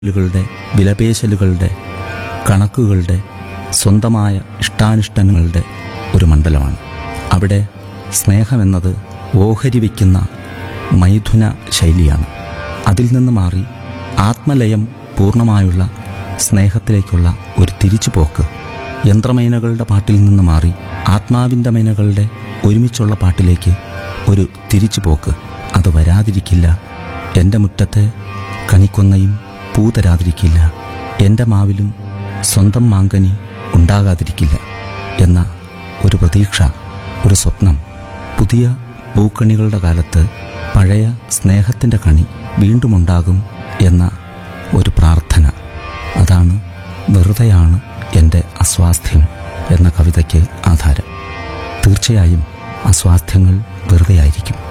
ലുകളുടെ വിലപേശലുകളുടെ കണക്കുകളുടെ സ്വന്തമായ ഇഷ്ടാനിഷ്ടങ്ങളുടെ ഒരു മണ്ഡലമാണ് അവിടെ സ്നേഹമെന്നത് ഓഹരി വയ്ക്കുന്ന മൈഥുന ശൈലിയാണ് അതിൽ നിന്ന് മാറി ആത്മലയം പൂർണ്ണമായുള്ള സ്നേഹത്തിലേക്കുള്ള ഒരു തിരിച്ചുപോക്ക് യന്ത്രമൈനകളുടെ പാട്ടിൽ നിന്ന് മാറി ആത്മാവിൻ്റെ മൈനകളുടെ ഒരുമിച്ചുള്ള പാട്ടിലേക്ക് ഒരു തിരിച്ചുപോക്ക് അത് വരാതിരിക്കില്ല എൻ്റെ മുറ്റത്തെ കണിക്കൊന്നയും പൂ തരാതിരിക്കില്ല എൻ്റെ മാവിലും സ്വന്തം മാങ്കനി ഉണ്ടാകാതിരിക്കില്ല എന്ന ഒരു പ്രതീക്ഷ ഒരു സ്വപ്നം പുതിയ പൂക്കണികളുടെ കാലത്ത് പഴയ സ്നേഹത്തിൻ്റെ കണി വീണ്ടുമുണ്ടാകും എന്ന ഒരു പ്രാർത്ഥന അതാണ് വെറുതെയാണ് എൻ്റെ അസ്വാസ്ഥ്യം എന്ന കവിതയ്ക്ക് ആധാരം തീർച്ചയായും അസ്വാസ്ഥ്യങ്ങൾ വെറുതെയായിരിക്കും